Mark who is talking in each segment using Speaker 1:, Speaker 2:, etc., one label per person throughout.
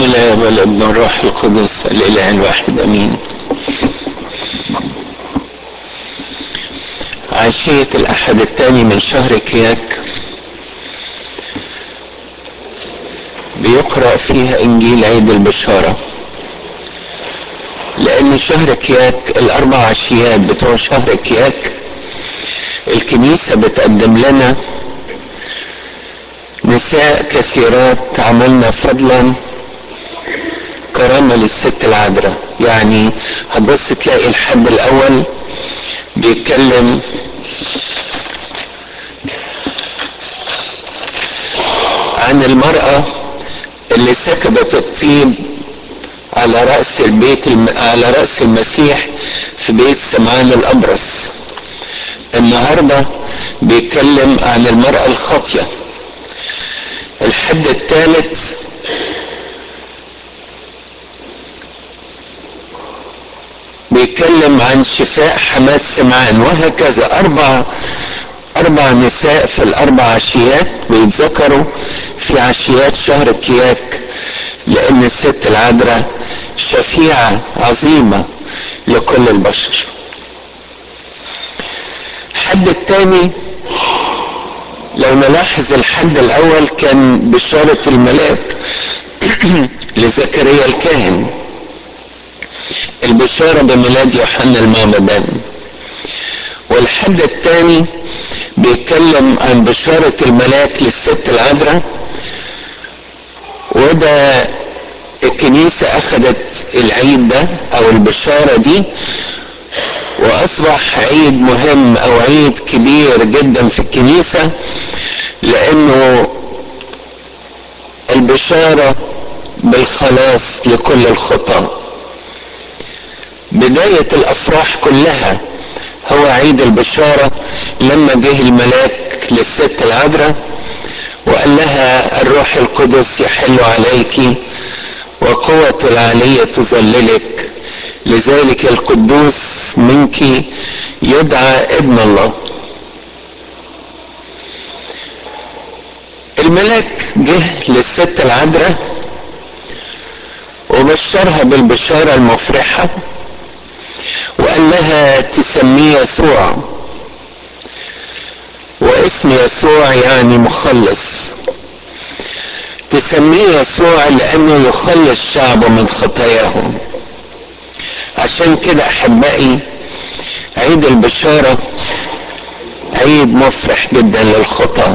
Speaker 1: بسم الله والابن والروح القدس الاله الواحد امين عشية الأحد الثاني من شهر كياك بيقرأ فيها إنجيل عيد البشارة لأن شهر كياك الأربع عشيات بتوع شهر كياك الكنيسة بتقدم لنا نساء كثيرات عملنا فضلا كرامة للست العذراء يعني هتبص تلاقي الحد الأول بيتكلم عن المرأة اللي سكبت الطيب على رأس البيت الم... على رأس المسيح في بيت سمعان الأبرص النهاردة بيتكلم عن المرأة الخاطية الحد الثالث بيتكلم عن شفاء حماد سمعان وهكذا أربع أربع نساء في الأربع عشيات بيتذكروا في عشيات شهر كياك لأن الست العذراء شفيعة عظيمة لكل البشر الحد الثاني لو نلاحظ الحد الأول كان بشارة الملاك لزكريا الكاهن البشارة بميلاد يوحنا المعمدان والحد الثاني بيتكلم عن بشارة الملاك للست العذراء وده الكنيسة أخذت العيد ده أو البشارة دي وأصبح عيد مهم أو عيد كبير جدا في الكنيسة لأنه البشارة بالخلاص لكل الخطاه بداية الأفراح كلها هو عيد البشارة لما جه الملاك للست العذراء وقال لها الروح القدس يحل عليك وقوة العلية تظللك لذلك القدوس منك يدعى ابن الله الملاك جه للست العذراء وبشرها بالبشارة المفرحة وقال لها تسميه يسوع واسم يسوع يعني مخلص تسميه يسوع لانه يخلص شعبه من خطاياهم عشان كده احبائي عيد البشارة عيد مفرح جدا للخطاة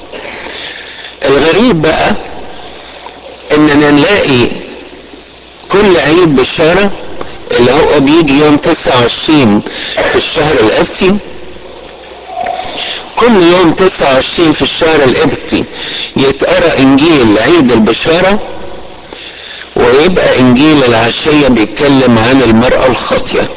Speaker 1: الغريب بقى اننا نلاقي كل عيد بشاره اللي هو بيجي يوم 29 في الشهر القبطي كل يوم 29 في الشهر القبطي يتقرا انجيل عيد البشاره ويبقى انجيل العشيه بيتكلم عن المراه الخاطيه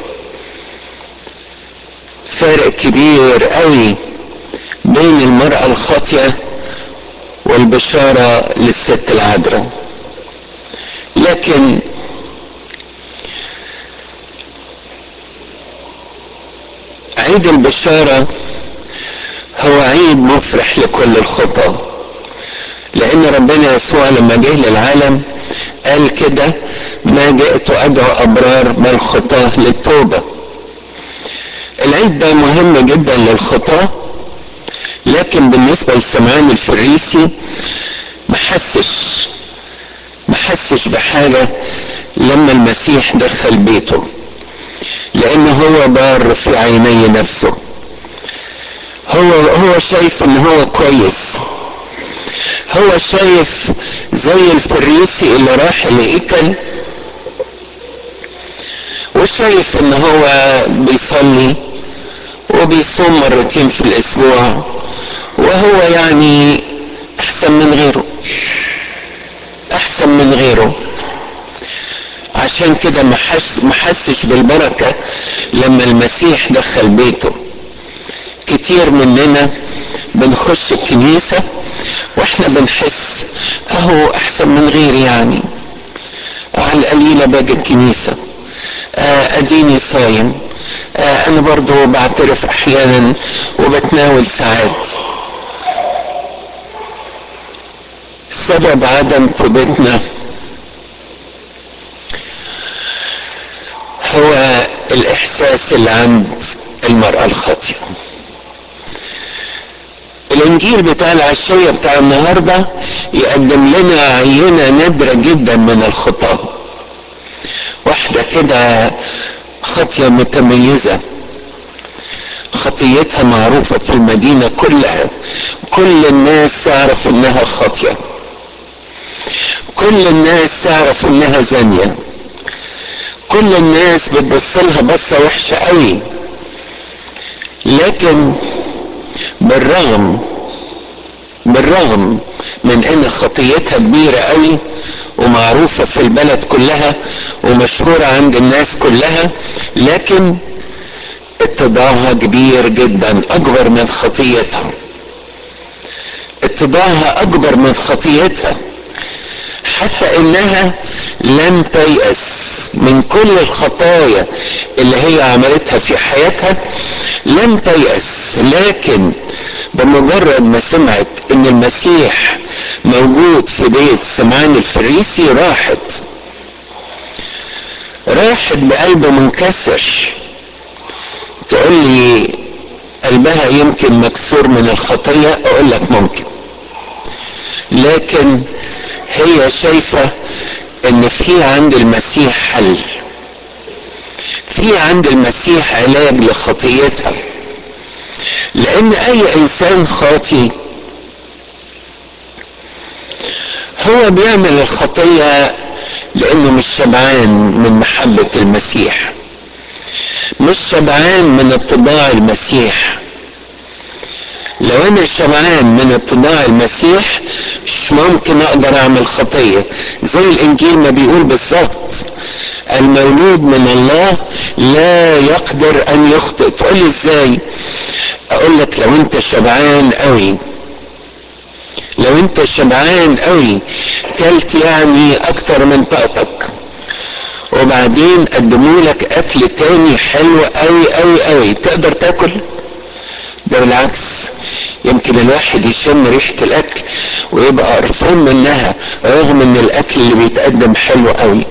Speaker 1: فارق كبير قوي بين المراه الخاطيه والبشاره للست العذراء لكن عيد البشارة هو عيد مفرح لكل الخطاة لأن ربنا يسوع لما جه للعالم قال كده ما جئت أدعو أبرار بل خطاة للتوبة العيد ده مهم جدا للخطاة لكن بالنسبة لسمعان الفريسي ما حسش ما حسش بحاجة لما المسيح دخل بيته لانه هو بار في عيني نفسه هو هو شايف ان هو كويس هو شايف زي الفريسي اللي راح الهيكل وشايف ان هو بيصلي وبيصوم مرتين في الاسبوع وهو يعني احسن من غيره احسن من غيره عشان كده ما حسش بالبركة لما المسيح دخل بيته كتير مننا بنخش الكنيسة واحنا بنحس اهو احسن من غيري يعني على القليلة باجي الكنيسة آه اديني صايم آه انا برضو بعترف احيانا وبتناول ساعات سبب عدم توبتنا الاحساس اللي عند المرأة الخاطئة الانجيل بتاع العشية بتاع النهاردة يقدم لنا عينة نادرة جدا من الخطاة واحدة كده خطية متميزة خطيتها معروفة في المدينة كلها كل الناس تعرف انها خاطية كل الناس تعرف انها زانية كل الناس بتبص لها بصة وحشة قوي لكن بالرغم بالرغم من ان خطيتها كبيرة قوي ومعروفة في البلد كلها ومشهورة عند الناس كلها لكن اتضاعها كبير جدا اكبر من خطيتها اتضاعها اكبر من خطيتها حتى انها لم تيأس من كل الخطايا اللي هي عملتها في حياتها لم تيأس لكن بمجرد ما سمعت ان المسيح موجود في بيت سمعان الفريسي راحت راحت بقلب منكسر تقول لي قلبها يمكن مكسور من الخطية اقول لك ممكن لكن هي شايفة ان في عند المسيح حل في عند المسيح علاج لخطيتها لان اي انسان خاطي هو بيعمل الخطية لانه مش شبعان من محبة المسيح مش شبعان من اتباع المسيح لو انا شبعان من اتباع المسيح مش ممكن اقدر اعمل خطيه زي الانجيل ما بيقول بالظبط المولود من الله لا يقدر ان يخطئ تقول لي ازاي اقول لك لو انت شبعان قوي لو انت شبعان قوي كلت يعني اكتر من طاقتك وبعدين قدموا لك اكل تاني حلو قوي قوي قوي تقدر تاكل ده بالعكس يمكن الواحد يشم ريحة الأكل ويبقى قرفان منها رغم إن الأكل اللي بيتقدم حلو قوي.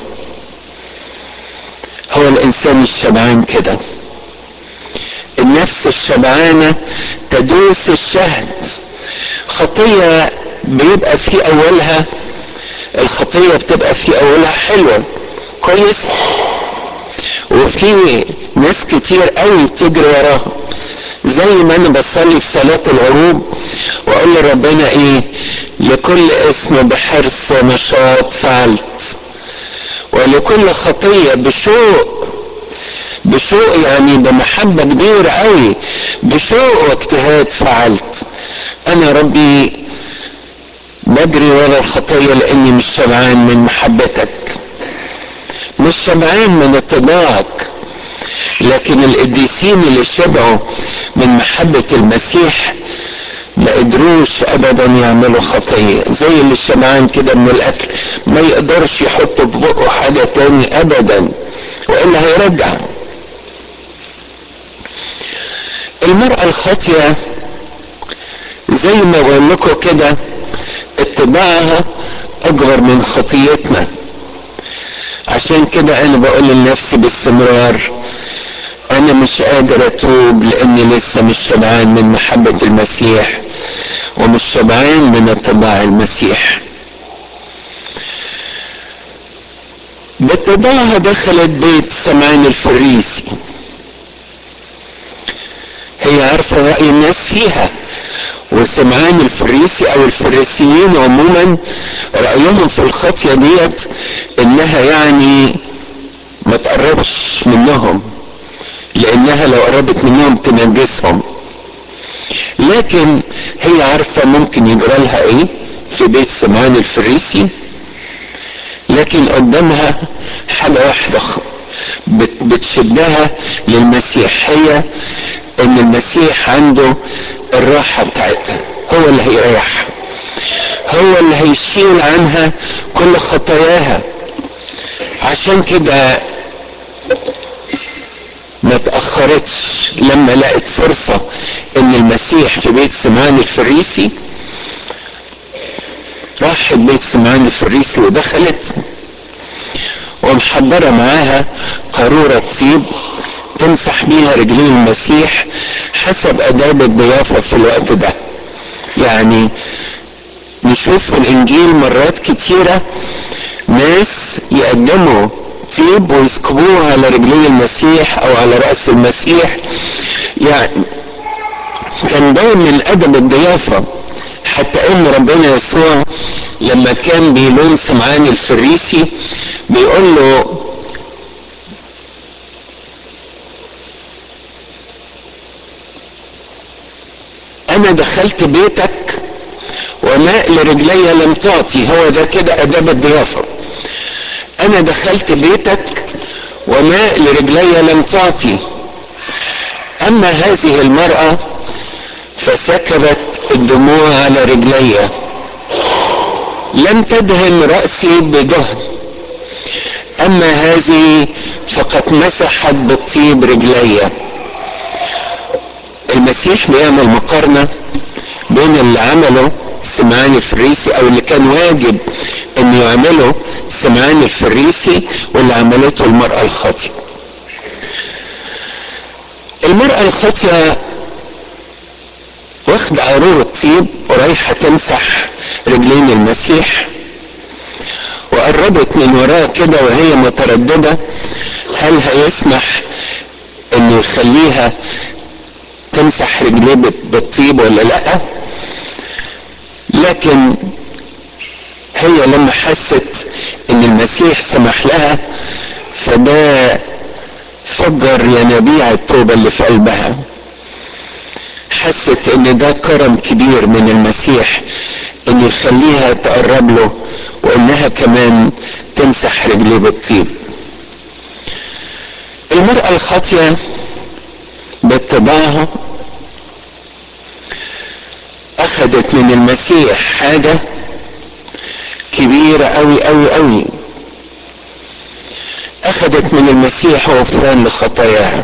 Speaker 1: هو الإنسان الشبعان كده. النفس الشبعانة تدوس الشهد. خطية بيبقى في أولها الخطية بتبقى في أولها حلوة كويس وفي ناس كتير قوي تجري وراها زي ما انا بصلي في صلاة الغروب واقول لربنا ايه لكل اسم بحرص ونشاط فعلت ولكل خطية بشوق بشوق يعني بمحبة كبيرة قوي بشوق واجتهاد فعلت انا ربي بجري ورا الخطية لاني مش شبعان من محبتك مش شبعان من اتباعك لكن القديسين اللي شبعوا من محبة المسيح ما قدروش ابدا يعملوا خطية زي اللي شبعان كده من الاكل ما يقدرش يحط في بقه حاجة تاني ابدا والا هيرجع المرأة الخاطية زي ما بقول لكم كده اتباعها اكبر من خطيتنا عشان كده انا بقول لنفسي باستمرار انا مش قادر اتوب لاني لسه مش شبعان من محبة المسيح ومش شبعان من اتباع المسيح باتباعها دخلت بيت سمعان الفريسي هي عارفة رأي الناس فيها وسمعان الفريسي او الفريسيين عموما رأيهم في الخطية ديت انها يعني ما تقربش منهم لانها لو قربت منهم تنجسهم لكن هي عارفة ممكن يجرى لها ايه في بيت سمعان الفريسي لكن قدامها حاجة واحدة بتشدها للمسيح هي ان المسيح عنده الراحة بتاعتها هو اللي هيريحها هو اللي هيشيل عنها كل خطاياها عشان كده ما تأخرتش لما لقت فرصة ان المسيح في بيت سمعان الفريسي راحت بيت سمعان الفريسي ودخلت ومحضرة معاها قارورة طيب تمسح بيها رجلين المسيح حسب اداب الضيافه في الوقت ده يعني نشوف في الانجيل مرات كتيره ناس يقدموا طيب ويسكبوه على رجلين المسيح او على راس المسيح يعني كان ده من ادب الضيافه حتى ان ربنا يسوع لما كان بيلوم سمعان الفريسي بيقول له انا دخلت بيتك وماء لرجلي لم تعطي هو ده كده اداب الضيافه انا دخلت بيتك وماء لرجلي لم تعطي اما هذه المراه فسكبت الدموع على رجلي لم تدهن راسي بدهن اما هذه فقد مسحت بالطيب رجلي المسيح بيعمل مقارنه بين اللي عمله سمعان الفريسي او اللي كان واجب انه يعمله سمعان الفريسي واللي عملته المرأة الخاطئة المرأة الخاطئة واخد قارور الطيب ورايحة تمسح رجلين المسيح وقربت من وراه كده وهي مترددة هل هيسمح انه يخليها تمسح رجليه بالطيب ولا لا لكن هي لما حست ان المسيح سمح لها فده فجر ينابيع التوبة اللي في قلبها حست ان ده كرم كبير من المسيح ان يخليها تقرب له وانها كمان تمسح رجليه بالطيب المرأة الخاطية باتباعها اخذت من المسيح حاجة كبيرة قوي قوي قوي اخذت من المسيح غفران لخطاياها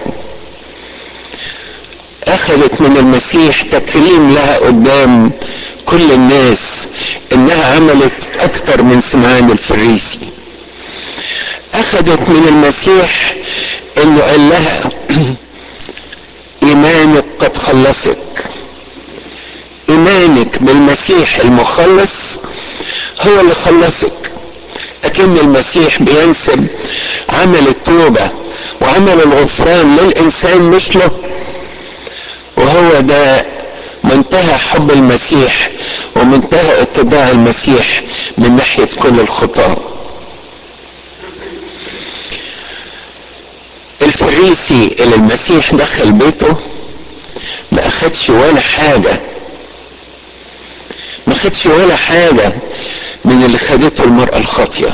Speaker 1: اخذت من المسيح تكريم لها قدام كل الناس انها عملت اكتر من سمعان الفريسي اخذت من المسيح انه قال لها ايمانك قد خلصك ايمانك بالمسيح المخلص هو اللي خلصك لكن المسيح بينسب عمل التوبة وعمل الغفران للإنسان مش له وهو ده منتهى حب المسيح ومنتهى اتباع المسيح من ناحية كل الخطاة الفريسي اللي المسيح دخل بيته ما اخدش ولا حاجة ما خدش ولا حاجة من اللي خدته المرأة الخاطية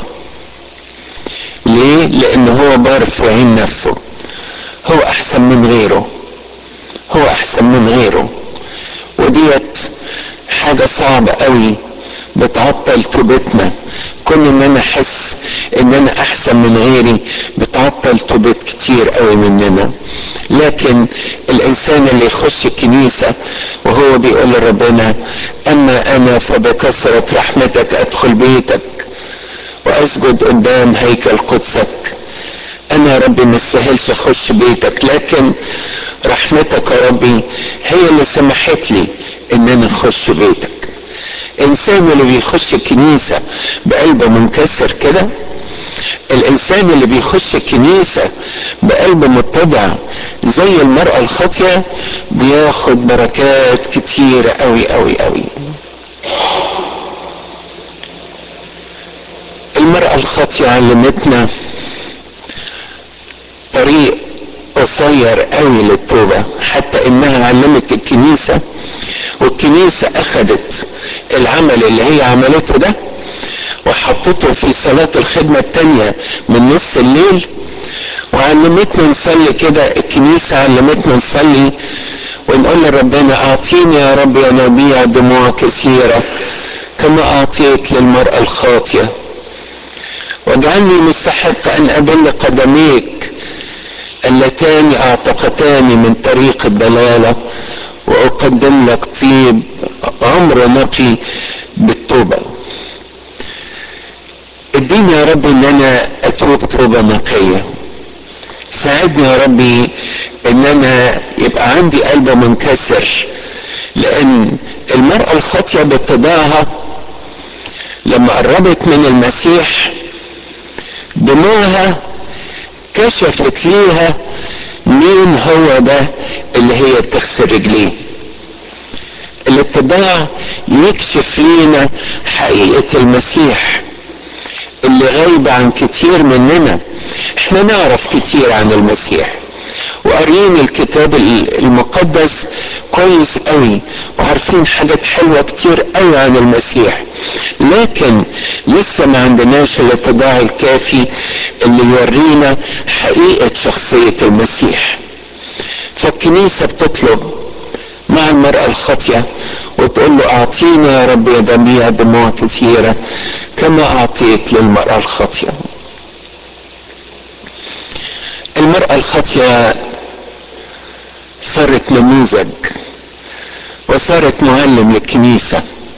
Speaker 1: ليه؟ لأن هو بار في عين نفسه هو أحسن من غيره هو أحسن من غيره وديت حاجة صعبة قوي بتعطل توبتنا كون ان انا احس ان انا احسن من غيري بتعطل توبت كتير قوي مننا لكن الانسان اللي يخش الكنيسة وهو بيقول لربنا اما انا فبكثرة رحمتك ادخل بيتك واسجد قدام هيكل قدسك انا يا ربي ما استاهلش اخش بيتك لكن رحمتك يا ربي هي اللي سمحت لي ان انا اخش بيتك الانسان اللي بيخش الكنيسة بقلب منكسر كده الانسان اللي بيخش الكنيسة بقلب متضع زي المرأة الخاطية بياخد بركات كتيرة قوي قوي قوي المرأة الخاطية علمتنا طريق قصير قوي للتوبة حتى انها علمت الكنيسة والكنيسة اخدت العمل اللي هي عملته ده وحطته في صلاة الخدمة التانية من نص الليل وعلمتنا نصلي كده الكنيسة علمتنا نصلي ونقول لربنا اعطيني يا رب ينابيع دموع كثيرة كما اعطيت للمرأة الخاطية واجعلني مستحق ان ابل قدميك اللتان اعتقتاني من طريق الضلاله واقدم لك طيب عمر نقي بالتوبه اديني يا رب ان انا اتوب توبه نقيه ساعدني يا ربي ان انا يبقى عندي قلب منكسر لان المرأة الخاطية باتضاعها لما قربت من المسيح دموعها كشفت ليها مين هو ده اللي هي بتغسل رجليه الاتباع يكشف لينا حقيقة المسيح اللي غايبة عن كتير مننا احنا نعرف كتير عن المسيح وقاريين الكتاب المقدس كويس قوي وعارفين حاجات حلوة كتير قوي عن المسيح لكن لسه ما عندناش الاتضاع الكافي اللي يورينا حقيقة شخصية المسيح فالكنيسة بتطلب مع المرأة الخاطية وتقول له أعطينا يا رب يا جميع دموع كثيرة كما أعطيت للمرأة الخاطية المرأة الخاطية صارت نموذج وصارت معلم للكنيسة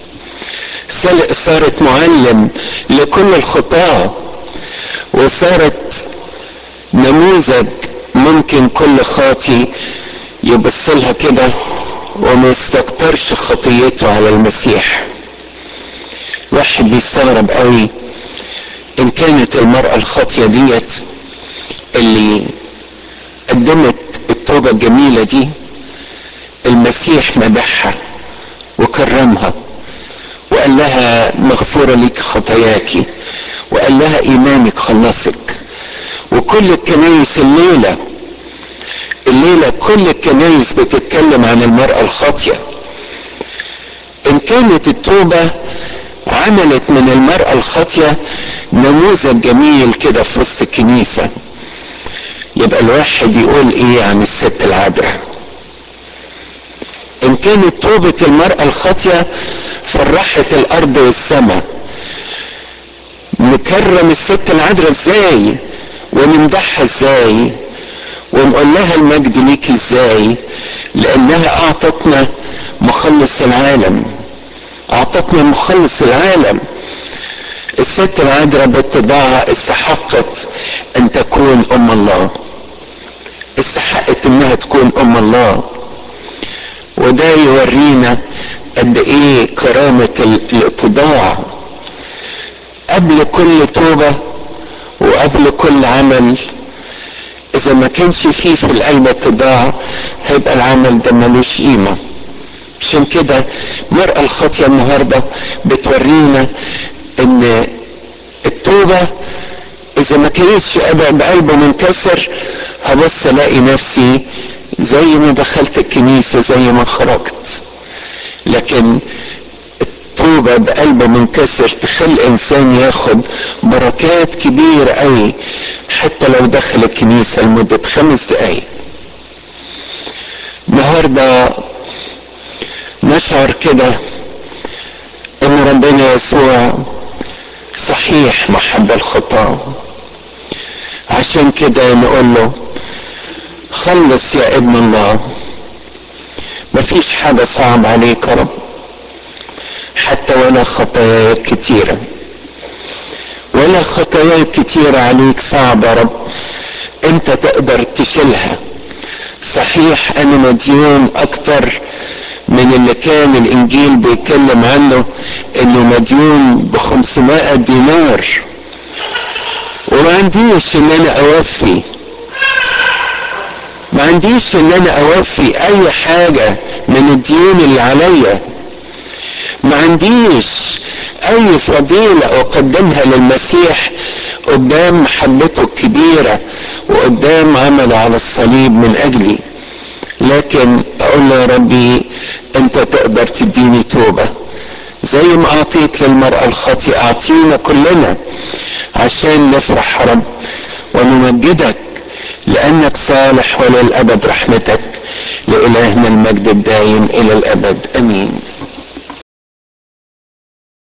Speaker 1: صارت معلم لكل الخطاة وصارت نموذج ممكن كل خاطي يبص لها كده وما يستكترش خطيته على المسيح واحد بيستغرب قوي ان كانت المرأة الخاطية ديت اللي قدمت التوبة الجميلة دي المسيح مدحها وكرمها وقال لها مغفورة لك خطاياك وقال لها ايمانك خلصك وكل الكنايس الليلة الليلة كل الكنايس بتتكلم عن المرأة الخاطية ان كانت التوبة عملت من المرأة الخاطية نموذج جميل كده في وسط الكنيسة يبقى الواحد يقول ايه عن الست العذراء ان كانت توبة المرأة الخاطية فرحت الارض والسماء نكرم الست العذراء ازاي ونمدحها ازاي ونقول لها المجد ليك ازاي لانها اعطتنا مخلص العالم اعطتنا مخلص العالم الست العذراء باتضاعها استحقت ان تكون ام الله استحقت انها تكون ام الله وده يورينا قد ايه كرامة الاتضاع قبل كل توبة وقبل كل عمل اذا ما كانش فيه في القلب اتضاع هيبقى العمل ده ملوش قيمة عشان كده المرأة الخاطية النهاردة بتورينا ان التوبة اذا ما كانتش بقلبه منكسر هبص الاقي نفسي زي ما دخلت الكنيسة زي ما خرجت لكن التوبة بقلب منكسر تخلي انسان ياخد بركات كبيرة قوي حتى لو دخل الكنيسة لمدة خمس دقايق النهاردة نشعر كده ان ربنا يسوع صحيح محب الخطاه عشان كده نقول له خلص يا ابن الله مفيش حاجة صعب عليك يا رب حتى ولا خطاياك كتيرة ولا خطاياك كتيرة عليك صعبة يا رب انت تقدر تشيلها صحيح انا مديون اكتر من اللي كان الانجيل بيتكلم عنه انه مديون ب 500 دينار وما عنديش ان انا اوفي ما عنديش ان انا اوفي اي حاجة من الديون اللي عليا ما عنديش اي فضيلة اقدمها للمسيح قدام محبته الكبيرة وقدام عمله على الصليب من اجلي لكن اقول له يا ربي انت تقدر تديني توبة زي ما اعطيت للمرأة الخاطئة اعطينا كلنا عشان نفرح يا رب ونمجدك لانك صالح وللابد رحمتك لالهنا المجد الدائم الى الابد امين